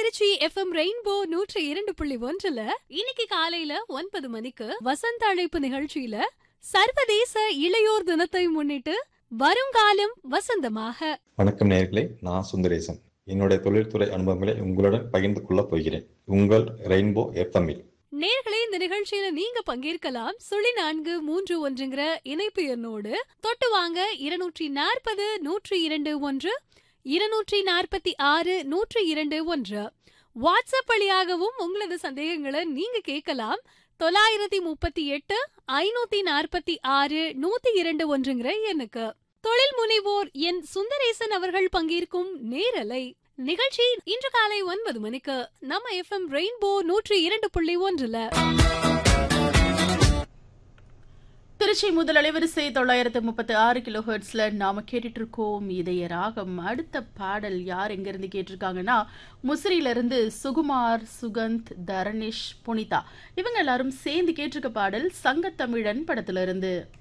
Trichy FM rainbow நூற்றி இரண்டு புள்ளி ஒன்றுல இன்னைக்கு காலையில ஒன்பது மணிக்கு வசந்த அழைப்பு நிகழ்ச்சியில சர்வதேச இளையோர் தினத்தை முன்னிட்டு வருங்காலம் வசந்தமாக வணக்கம் நேயர்களே நான் சுந்தரேசன் என்னுடைய தொழில்துறை அனுபவங்களை உங்களுடன் பகிர்ந்து கொள்ளப் போகிறேன் உங்கள் ரெயின்போ எஃப்எம்மில் நேர்களே இந்த நிகழ்ச்சியில நீங்க பங்கேற்கலாம் சுழி நான்கு மூன்று ஒன்றுங்கிற இணைப்பு எண்ணோடு தொட்டு வாங்க இருநூற்றி நாற்பது நூற்றி இரண்டு ஒன்று இருநூற்றி நாற்பத்தி ஆறு நூற்றி இரண்டு ஒன்று வாட்ஸ்அப் வழியாகவும் உங்களது சந்தேகங்களை நீங்க கேட்கலாம் தொள்ளாயிரத்தி முப்பத்தி எட்டு ஐநூத்தி நாற்பத்தி ஆறு நூத்தி இரண்டு ஒன்றுங்கிற எண்ணுக்கு தொழில் முனைவோர் என் சுந்தரேசன் அவர்கள் பங்கேற்கும் நேரலை நிகழ்ச்சி இன்று காலை ஒன்பது மணிக்கு நம்ம எஃப்எம் ரெயின்போ நூற்றி இரண்டு புள்ளி ஒன்றுல திருச்சி முதல் அலைவரிசை தொள்ளாயிரத்து முப்பத்தி ஆறு கிலோ ஹெர்ட்ஸ்ல நாம கேட்டுட்டு இருக்கோம் இதய ராகம் அடுத்த பாடல் யார் எங்க இருந்து கேட்டிருக்காங்கன்னா முசிறியில இருந்து சுகுமார் சுகந்த் தரணிஷ் புனிதா இவங்க எல்லாரும் சேர்ந்து கேட்டிருக்க பாடல் சங்கத்தமிழன் படத்துல இருந்து